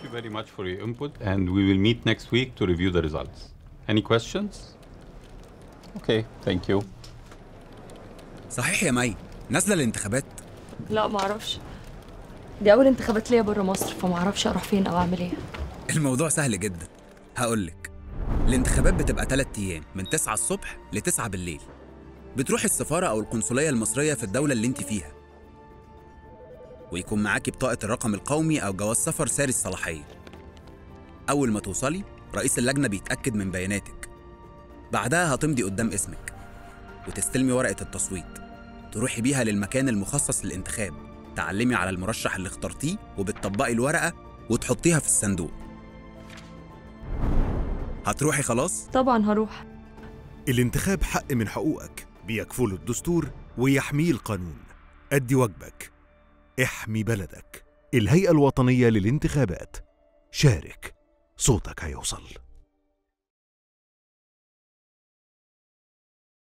you very much for your input, and we will meet next week to review the results. Any questions? Okay, thank you. صحيح يا مي نازله الانتخابات لا ما اعرفش دي اول انتخابات ليا بره مصر فما اعرفش اروح فين او اعمل ايه الموضوع سهل جدا هقولك الانتخابات بتبقى 3 ايام من 9 الصبح ل 9 بالليل بتروح السفاره او القنصليه المصريه في الدوله اللي انت فيها ويكون معاكي بطاقه الرقم القومي او جواز سفر ساري الصلاحيه اول ما توصلي رئيس اللجنه بيتاكد من بياناتك بعدها هتمضي قدام اسمك وتستلمي ورقه التصويت تروحي بيها للمكان المخصص للانتخاب تعلمي على المرشح اللي اخترتيه وبتطبقي الورقه وتحطيها في الصندوق هتروحي خلاص طبعا هروح الانتخاب حق من حقوقك بيكفله الدستور ويحميه القانون أدي واجبك احمي بلدك الهيئة الوطنية للانتخابات شارك صوتك هيوصل